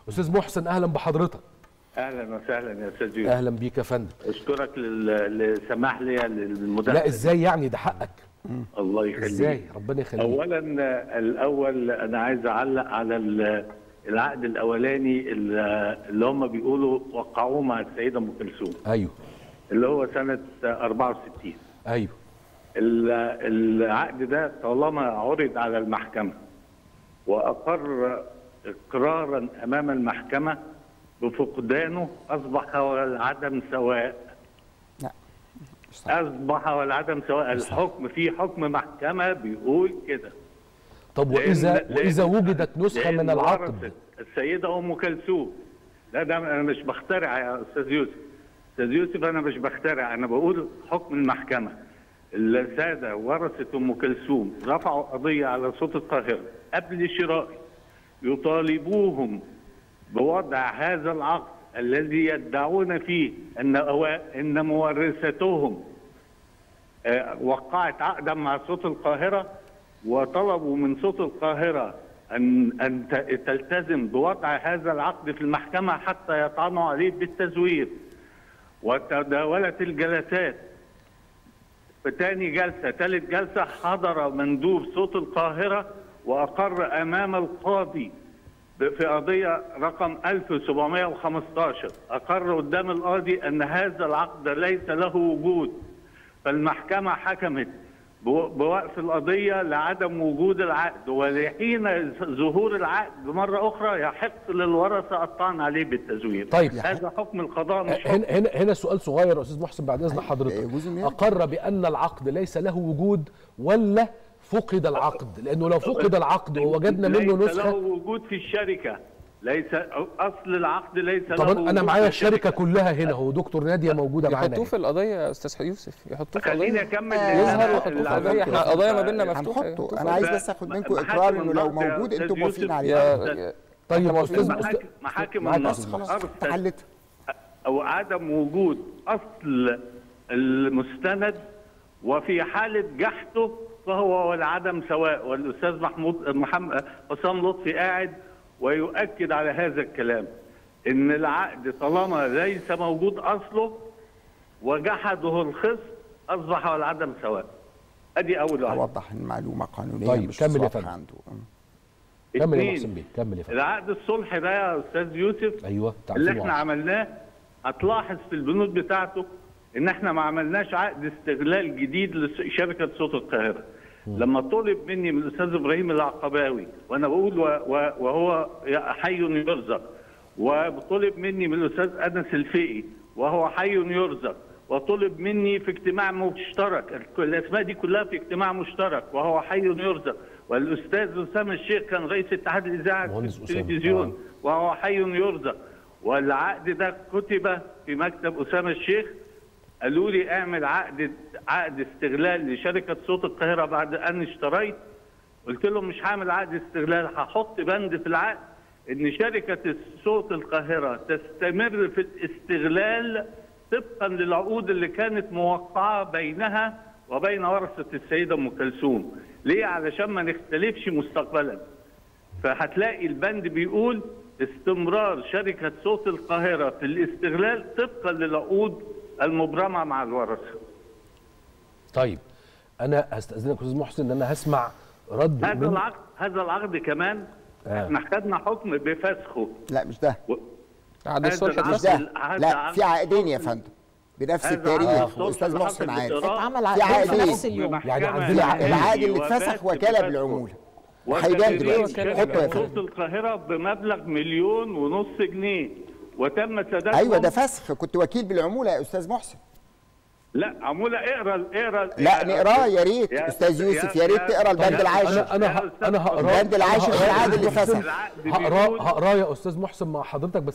استاذ محسن اهلا بحضرتك اهلا وسهلا يا استاذ يوسف اهلا بيك يا فندم اشكرك لل- لسماح لي للمداخله لا ازاي يعني ده حقك الله يخليك ازاي ربنا يخليك اولا الاول انا عايز اعلق على ال- العقد الاولاني اللي اللي هم بيقولوا وقعوه مع السيده ام كلثوم ايوه اللي هو سنه 64 ايوه ال- العقد ده طالما عرض على المحكمه واقر اقرارا امام المحكمه بفقدانه اصبح عدم سواء لا مش صح. اصبح والعدم سواء الحكم في حكم محكمه بيقول كده طب لأن- واذا لأن- واذا وجدت نسخه لأن من العقد ورثت السيده ام كلثوم لا ده انا مش بخترع يا استاذ يوسف استاذ يوسف انا مش بخترع انا بقول حكم المحكمه الساده ورثه ام كلثوم رفعوا قضيه على صوت القاهره قبل شرائي يطالبوهم بوضع هذا العقد الذي يدعون فيه ان أوا- ان مورثتهم آه، وقعت عقدا مع صوت القاهرة وطلبوا من صوت القاهرة أن أن ت- تلتزم بوضع هذا العقد في المحكمة حتى يطعنوا عليه بالتزوير وتداولت الجلسات في تاني جلسة ثالث جلسة حضر مندوب صوت القاهرة وأقر أمام القاضي ب- في قضية رقم 1715 أقر قدام القاضي أن هذا العقد ليس له وجود فالمحكمة حكمت بو- بوقف القضية لعدم وجود العقد ولحين ظهور العقد مرة أخرى يحق للورثة الطعن عليه بالتزوير طيب. هذا حكم القضاء مش حكم هنا هنا هنا سؤال صغير يا استاذ محسن بعد اذن حضرتك يجوز إن يرجع. اقر بان العقد ليس له وجود ولا فقد العقد لانه لو فقد العقد ووجدنا منه ليس له نسخه وجود في الشركة ليس أصل العقد ليس له طب وجود انا معايا في الشركه كلها هنا هو دكتور ناديه موجوده معانا يحطوه هنا. في القضيه يا استاذ يوسف يحطوه في خليني قضيه اكمل يظهر لأن ويحطوه في العدم- قضيه احنا قضايا ما بيننا مفتوحه هنحطه يحطوه في انا عايز قضية. بس اخد منكم محاكم اقرار انه لو النقد يا موجود أستاذ انتم موافقين يوسف. عليه يا يا- طيب إحنا استاذ موافقين. أستاذ- محاكم محاكم معاك النقد أستاذ خلاص أرسل اتحلت او عدم وجود اصل المستند وفي حاله جحده فهو والعدم سواء والاستاذ محمود محمد حسام لطفي قاعد ويؤكد على هذا الكلام ان العقد طالما ليس موجود اصله وجحده الخصم اصبح والعدم سواء ادي اول واحد اوضح المعلومه قانونيه طيب، مش كمل يا واضحة فندم. عنده كمل يا اتنين، محسن بيه كمل يا فندم العقد الصلح ده يا استاذ يوسف ايوه بتاع اللي 2010. احنا عملناه هتلاحظ في البنود بتاعته ان احنا ما عملناش عقد استغلال جديد لشركه صوت القاهره لما طلب مني من الاستاذ ابراهيم العقباوي وانا بقول و- و- وهو حي يرزق وطلب مني من الاستاذ انس الفقي وهو حي يرزق وطلب مني في اجتماع مشترك الاسماء دي كلها في اجتماع مشترك وهو حي يرزق والاستاذ اسامه الشيخ كان رئيس اتحاد الاذاعه في مهندس أسامة. التلفزيون آه. وهو حي يرزق والعقد ده كتب في مكتب اسامه الشيخ قالوا لي اعمل عقد عقد استغلال لشركه صوت القاهره بعد ان اشتريت قلت لهم مش هعمل عقد استغلال هحط بند في العقد ان شركه صوت القاهره تستمر في الاستغلال طبقا للعقود اللي كانت موقعه بينها وبين ورثه السيده ام كلثوم ليه علشان ما نختلفش مستقبلا فهتلاقي البند بيقول استمرار شركة صوت القاهرة في الاستغلال طبقا للعقود المبرمة مع الورثة طيب انا هستاذنك يا استاذ محسن ان انا هسمع رد هذا من العقد هذا العقد كمان آه. احنا خدنا حكم بفسخه لا مش ده و- عقد هذا الصلح العقد- مش اتفسخ ده هذا لا عقد في عقدين يا الصلح. فندم بنفس هذا التاريخ عقد الصلح واستاذ اللي محسن حصل عارف بالإيراد. اتعمل في عقدين في عقدين. نفس اليوم يعني محكمة عندنا عقد. العقد اللي وبات اتفسخ وكاله بفسخه. بالعموله هيبان وتدريب دلوقتي شركة حطه يا صوت فندم القاهرة بمبلغ مليون ونص جنيه وتم سدادهم ايوه ده فسخ كنت وكيل بالعموله يا استاذ محسن لا عمولة اقرا اقرا لا نقراه يا ريت يا- استاذ يوسف يا يا- ريت تقرا البند يا- العاشر انا انا ه- انا هقراه البند العاشر في هقراه العقد اللي يا أستاذ فسخ. محسن. العقد هقراه بيقول- هقراه يا استاذ محسن مع حضرتك بس